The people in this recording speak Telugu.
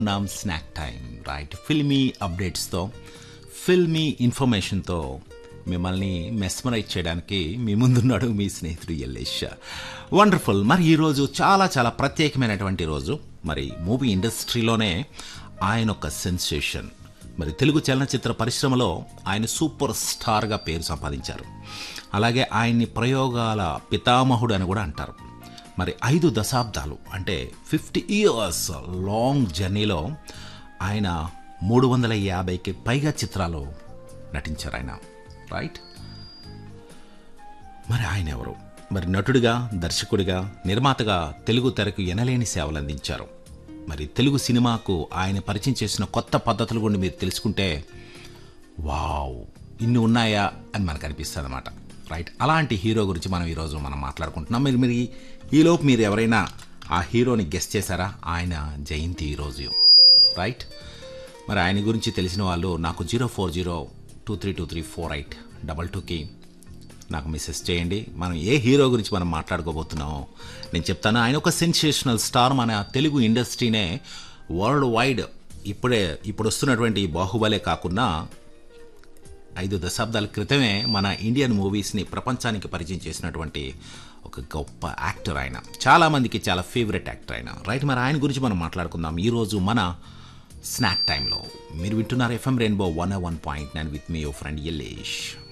నామ్ స్నాక్ టైం రైట్ ఫిల్మీ అప్డేట్స్తో ఫిల్మీ ఇన్ఫర్మేషన్తో మిమ్మల్ని మెస్మరైజ్ చేయడానికి మీ ముందున్నాడు మీ స్నేహితుడు యల్లేష్ వండర్ఫుల్ మరి ఈరోజు చాలా చాలా ప్రత్యేకమైనటువంటి రోజు మరి మూవీ ఇండస్ట్రీలోనే ఆయన ఒక సెన్సేషన్ మరి తెలుగు చలనచిత్ర పరిశ్రమలో ఆయన సూపర్ స్టార్గా పేరు సంపాదించారు అలాగే ఆయన్ని ప్రయోగాల పితామహుడు అని కూడా అంటారు మరి ఐదు దశాబ్దాలు అంటే ఫిఫ్టీ ఇయర్స్ లాంగ్ జర్నీలో ఆయన మూడు వందల యాభైకి పైగా చిత్రాలు నటించారు ఆయన రైట్ మరి ఆయన ఎవరు మరి నటుడిగా దర్శకుడిగా నిర్మాతగా తెలుగు తెరకు ఎనలేని సేవలు అందించారు మరి తెలుగు సినిమాకు ఆయన పరిచయం చేసిన కొత్త పద్ధతుల గురించి మీరు తెలుసుకుంటే వావ్ ఇన్ని ఉన్నాయా అని మనకు అనిపిస్తుంది అనమాట రైట్ అలాంటి హీరో గురించి మనం ఈరోజు మనం మాట్లాడుకుంటున్నాం మీరు మీరు ఈ- ఈలోపు మీరు ఎవరైనా ఆ హీరోని గెస్ట్ చేశారా ఆయన జయంతి ఈరోజు రైట్ మరి ఆయన గురించి తెలిసిన వాళ్ళు నాకు zero four zero two three two three four eight double టూకి నాకు మెసేజ్ చేయండి మనం ఏ హీరో గురించి మనం మాట్లాడుకోబోతున్నామో నేను చెప్తాను ఆయన ఒక సెన్సేషనల్ స్టార్ మన తెలుగు ఇండస్ట్రీనే వరల్డ్ వైడ్ ఇప్పుడే ఇప్పుడు వస్తున్నటువంటి బాహుబలే కాకుండా ఐదు దశాబ్దాల క్రితమే మన ఇండియన్ మూవీస్ని ప్రపంచానికి పరిచయం చేసినటువంటి ఒక గొప్ప యాక్టర్ ఆయన చాలామందికి చాలా ఫేవరెట్ యాక్టర్ ఆయన రైట్ మరి ఆయన గురించి మనం మాట్లాడుకుందాం ఈరోజు మన స్నాక్ టైంలో మీరు వింటున్నారు FM rainbow one one point nine with me your friend యల్లేష్